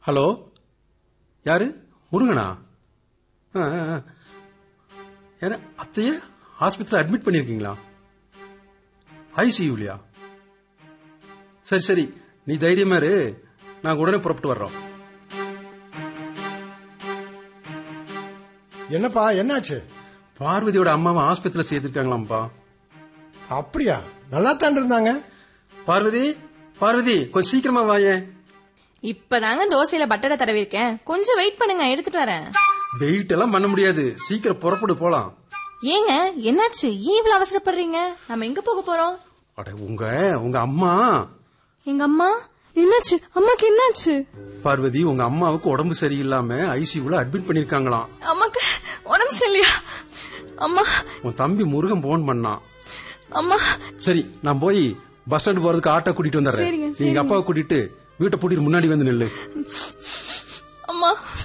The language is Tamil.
ஹலோ யாரு முருகனா ஆ, ஆ, ஆ. ஏன்னா அத்தைய ஆஸ்பத்திரியில் அட்மிட் பண்ணியிருக்கீங்களா ஐசியூலையா சரி சரி நீ தைரியமா இரு நாங்கள் உடனே புறப்பட்டு வர்றோம் என்னப்பா என்னாச்சு பார்வதியோட அம்மாவை ஆஸ்பத்திரியில் சேர்த்துருக்காங்களாம்ப்பா அப்படியா நல்லா தான் இருந்தாங்க பார்வதி பார்வதி கொஞ்சம் சீக்கிரமா வாயேன் இப்பதாங்க தோசையில பட்டரை தடவிருக்கேன் கொஞ்சம் வெயிட் பண்ணுங்க எடுத்துட்டு வரேன் வெயிட் எல்லாம் பண்ண முடியாது சீக்கிரம் புறப்படு போலாம் ஏங்க என்னாச்சு ஏன் இவ்வளவு அவசரப்படுறீங்க நம்ம எங்க போக போறோம் அட உங்க உங்க அம்மா எங்க அம்மா என்னாச்சு அம்மாக்கு என்னாச்சு பார்வதி உங்க அம்மாவுக்கு உடம்பு சரியில்லாம ஐசியூல அட்மிட் பண்ணிருக்காங்களாம் அம்மாக்கு உடம்பு சரியில்லையா அம்மா உன் தம்பி முருகன் போன் பண்ணான் அம்மா சரி நான் போய் பஸ் ஸ்டாண்ட் போறதுக்கு ஆட்டோ கூட்டிட்டு வந்துடுறேன் சரிங்க, நீங்க அப்பாவை கூட்டிட்டு வீட்டை பூட்டிட்டு முன்னாடி வந்து நில்லு அம்மா